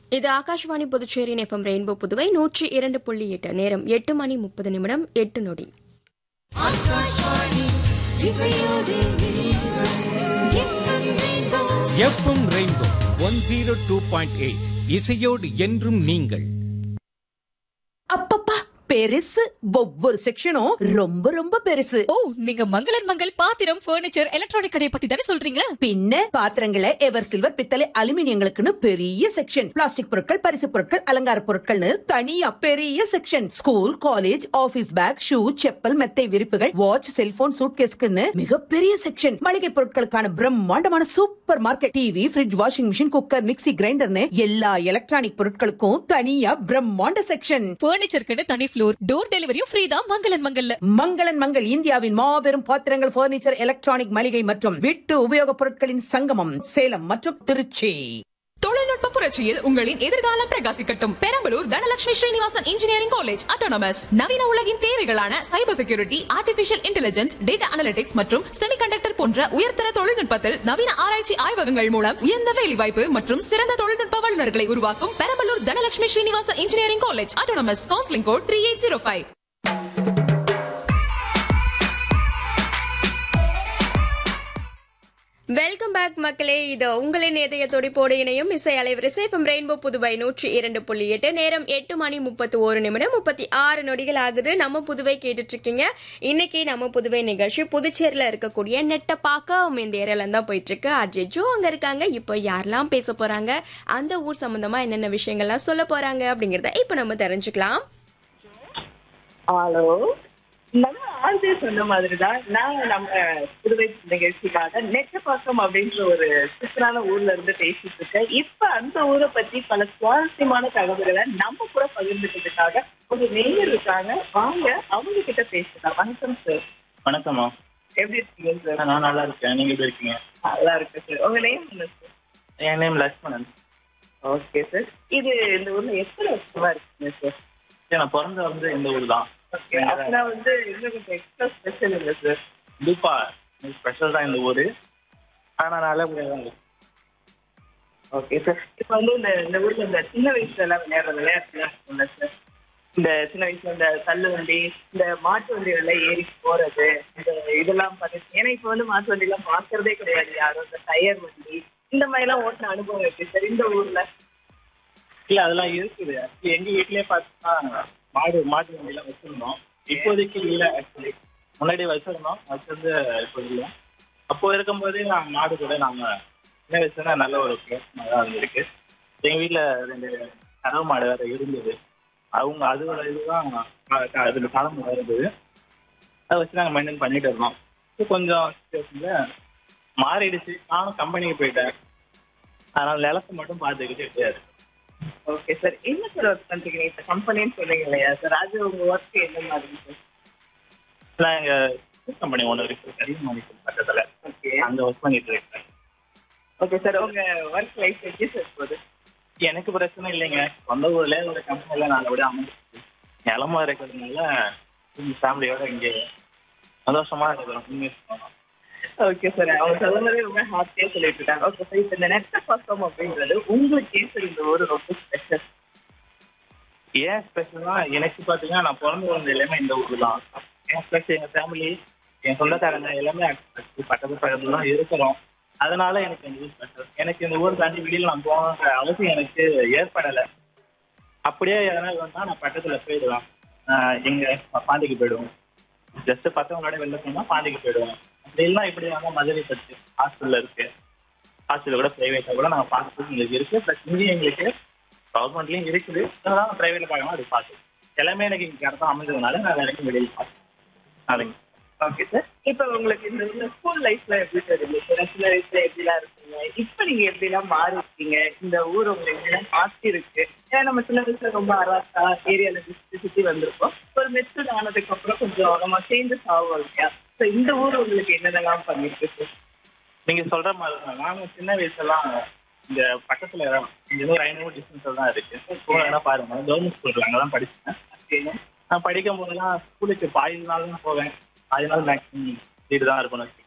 இது Akashvani Puducherry FM rainbow Puduvai நூற்றி இரண்டு புள்ளி எட்டு நேரம் எட்டு மணி முப்பது நிமிடம் எட்டு நொடி FM rainbow one zero two point eight இசையோடு என்றும் நீங்கள் அப்பப்பா பெருசு ஒவ்வொரு செக்ஷனும் ரொம்ப ரொம்ப பெருசு ஓ நீங்க மங்களன் மங்கள் பாத்திரம் ஃபர்னிச்சர் எலக்ட்ரானிக் கடையை பத்தி தானே சொல்றீங்க பின்ன பாத்திரங்களை எவர் சில்வர் பித்தளை அலுமினியங்களுக்குன்னு பெரிய செக்ஷன் பிளாஸ்டிக் பொருட்கள் பரிசு பொருட்கள் அலங்கார பொருட்கள்னு தனியா பெரிய section school college office bag shoe chappal மெத்தை விரிப்புகள் வாட்ச் செல்போன் சூட்கேஸ்க்குன்னு மிகப்பெரிய செக்ஷன் மளிகை பொருட்களுக்கான பிரம்மாண்டமான super market TV fridge washing machine cooker mixie கிரைண்டர்னு எல்லா எலக்ட்ரானிக் பொருட்களுக்கும் தனியா பிரம்மாண்ட செக்ஷன் ஃபர்னிச்சருக்குன்னு தனி ஃப்ளோர் டோர் டெலிவரியும் ஃப்ரீ தான் மங்களன் மங்கல்ல மங்களன் மங்கள் இந்தியாவின் மாபெரும் பாத்திரங்கள் பர்னிச்சர் எலக்ட்ரானிக் மளிகை மற்றும் வீட்டு உபயோகப் பொருட்களின் சங்கமம் சேலம் மற்றும் திருச்சி தொழில்நுட்ப புரட்சியில் உங்களின் எதிர்காலம் பிரகாசிக்கட்டும் Perambalur Dhanalakshmi Srinivasan engineering college autonomous நவீன உலகின் தேவைகளான cyber security artificial intelligence data analytics மற்றும் செமிகண்டக்டர் போன்ற உயர்தர தொழில்நுட்பத்தில் நவீன ஆராய்ச்சி ஆய்வகங்கள் மூலம் உயர்ந்த வேலைவாய்ப்பு மற்றும் சிறந்த தொழில்நுட்ப வல்லுநர்களை உருவாக்கும் Perambalur Dhanalakshmi Srinivasan engineering college autonomous counselling code three eight zero five welcome back மக்களே இது உங்களின் இதய துடிப்போடு இணையும் இசை அலைவரிசை எஃப்எம் ரெயின்போ புதுவை நூற்றி இரண்டு புள்ளி எட்டு நேரம் எட்டு மணி முப்பத்தி ஒரு நிமிடம் முப்பத்தி ஆறு நொடிகள் ஆகுது நம்ம புதுவை கேட்டுட்டு இருக்கீங்க இன்னைக்கு நம்ம புதுவை நிகழ்ச்சி புதுச்சேரியில இருக்கக்கூடிய நெட்டப்பாக்கம் இந்த ஏரியால தான் போயிட்டு இருக்கு அஜிஜு அங்க இருக்காங்க இப்போ யாரெல்லாம் பேச போறாங்க அந்த ஊர் சம்பந்தமா என்னென்ன விஷயங்கள்லாம் சொல்ல போறாங்க அப்படிங்கறத இப்போ நம்ம தெரிஞ்சுக்கலாம் ஹலோ நம்ம ஆர்ஜே சொன்ன மாதிரி தான் நான் நம்ம புதுவை நிகழ்ச்சிக்காக நெட்டப்பாக்கம் அப்படின்ற ஒரு சூப்பரான ஊர்ல இருந்து பேசிட்டு இருக்கேன் இப்ப அந்த ஊரை பத்தி பல சுவாரஸ்யமான தகவல்களை நம்ம கூட பகிர்ந்துக்கிறதுக்காக ஒரு நேயர் இருக்காங்க வாங்க அவங்க கிட்ட பேசலாம் வணக்கம் சார் வணக்கம்மா எப்படி இருக்கீங்க சார் நான் நல்லா இருக்கேன் நீங்க எப்படி இருக்கீங்க நல்லா இருக்கு சார் உங்க நேம் என்ன சார் என் நேம் லக்ஷ்மணன் ஓகே சார் இது இந்த ஊர்ல எத்தனை வருஷமா இருக்கீங்க சார் சரி, நான் பிறந்த வந்து இந்த ஊர் தான் ஓகே அப்படின்னா வந்து இன்னும் கொஞ்சம் எக்ஸ்ட்ரா ஸ்பெஷல் இல்லை சார் கண்டிப்பா ஸ்பெஷல் தான் இந்த ஊர் ஆனா நல்லபடியா தான் இருக்கு ஓகே சார் இப்போ வந்து இந்த இந்த ஊர்ல இந்த சின்ன வயசுல எல்லாம் விளையாடுற விளையாட்டுலாம் இருக்கும்ல சார் இந்த சின்ன வயசுல இந்த தள்ளு வண்டி இந்த மாட்டு வண்டிகள்ல ஏறி போறது இந்த இதெல்லாம் பார்த்து ஏன்னா இப்போ வந்து மாட்டு வண்டி எல்லாம் பார்க்கறதே கிடையாது யாரும் இந்த டயர் வண்டி இந்த மாதிரி எல்லாம் ஓட்டின அனுபவம் இருக்கு சார் இந்த ஊர்ல இல்ல அதெல்லாம் இருக்குது Actually, எங்க வீட்லயே பார்த்தா மாடு மாட்டு வண்டி எல்லாம் வச்சிருந்தோம் இப்போதைக்கு இல்ல ஆக்சுவலி முன்னாடி வச்சிருந்தோம் வச்சிருந்து இப்போ இல்ல அப்போ இருக்கும்போதே நான் மாடு கூட நாங்க சின்ன வயசுல நல்ல ஒரு பேசமாக தான் இருந்திருக்கு எங்க வீட்ல ரெண்டு கறவை மாடு வேற இருந்தது அவங்க அதோட இதுதான் அஹ் அதுல காலம் இருந்தது அதை வச்சு நாங்கள் மெயின்டைன் பண்ணிட்டு இருந்தோம் இப்போ கொஞ்சம் சுச்சுவேஷன்ல மாறிடுச்சு நானும் கம்பெனிக்கு போயிட்டேன் அதனால நிலத்தை மட்டும் பார்த்துக்கிட்டு இருக்காரு ஓகே சார் என்ன சார் ஒர்க் பண்றீங்க இப்போ கம்பெனின்னு சொன்னீங்க இல்லையா சார் அது உங்க ஒர்க் என்ன மாதிரி சார் நான் எங்க கம்பெனி ஒன்று இருக்கு கரியமாணி பக்கத்துல ஓகே அங்க ஒர்க் பண்ணிட்டு இருக்கேன் ஓகே சார் உங்க ஒர்க் லைஃப் எப்படி சார் போகுது எனக்கு பிரச்சனை இல்லைங்க சொந்த ஊர்ல ஒரு கம்பெனில நல்லபடியா அமைஞ்சிருக்கு நிலமா இருக்கிறதுனால ஃபேமிலியோட இங்கே சந்தோஷமா இருக்கிறோம் உண்மையை சொல்லணும். ஓகே சார் அவங்க சொல்லும்போதே ரொம்ப ஹாப்பியா சொல்லிட்டு இருக்காங்க ஓகே சார் இப்போ இந்த நெட்ட பக்கம் அப்படின்றது உங்களுக்கு ஏன் சார் இந்த ஊர் ரொம்ப ஸ்பெஷல் ஏன் ஸ்பெஷல்னா எனக்கு பாத்தீங்கன்னா நான் பிறந்து வந்த எல்லாமே இந்த ஊர் தான் என் ப்ளஸ் எங்க ஃபேமிலி என் சொந்தக்காரங்க எல்லாமே actually பக்கத்து பக்கத்துல தான் இருக்கிறோம் அதனால எனக்கு இந்த ஊர் ஸ்பெஷல் எனக்கு இந்த ஊர் தாண்டி வெளியில நான் போகணுன்ற அவசியம் எனக்கு ஏற்படலை அப்படியே எதனா வந்தா நான் பக்கத்துல போயிடுவேன் ஆஹ் எங்க பாண்டிக்கு போயிடுவோம் ஜஸ்ட் பசங்களோட வெளில போனா பாண்டிக்கு போயிடுவோம் அப்படி இல்லைன்னா இப்படி வந்தா மதுரை பத்து ஹாஸ்டல்ல இருக்கு ஹாஸ்டல் கூட பிரைவேட்டா கூட நாங்கள் பார்க்கறது எங்களுக்கு இருக்கு ப்ளஸ் இங்கேயும் எங்களுக்கு கவர்மெண்ட்லயும் இருக்குது அதனால பிரைவேட்ல பார்க்கணும் அது பார்த்து எல்லாமே எனக்கு இங்க கரெக்டாக அமைஞ்சதுனால நான் வேலைக்கும் வெளியில் பார்த்தேன் நாளைக்கு ஓகே சார் இப்போ உங்களுக்கு இந்த ஸ்கூல் லைஃப்ல எப்படி சார் இருந்துச்சு சார் சின்ன வயசுல எப்படிலாம் இருக்கீங்க இப்போ நீங்க எப்படிலாம் மாறி இருக்கீங்க இந்த ஊர் உங்களுக்கு எப்படிலாம் மாற்றி இருக்கு ஏன்னா நம்ம சின்ன வயசுல ரொம்ப அராசா ஏரியால சுற்றி சுற்றி வந்திருக்கோம் ஒரு மெச்சூர்ட் ஆனதுக்கு அப்புறம் கொஞ்சம் நம்ம சேஞ்சஸ் ஆகும் இல்லையா ஸோ இந்த ஊர் உங்களுக்கு என்னென்னலாம் பண்ணிருக்கு சார் நீங்க சொல்ற மாதிரி தான் நாங்க சின்ன வயசுலாம் இந்த பக்கத்துல இங்க இருந்து ஒரு ஐநூறு டிஸ்டன்ஸ்ல தான் இருக்கு ஸ்கூல் வேணா பாருங்க கவர்மெண்ட் ஸ்கூல் அங்கே தான் படிச்சேன் நான் படிக்கும் போதெல்லாம் ஸ்கூலுக்கு பாதி நாள் தான் போவேன் பாதி நாள் மேக்ஸிமம் வீடு தான் இருக்கணும்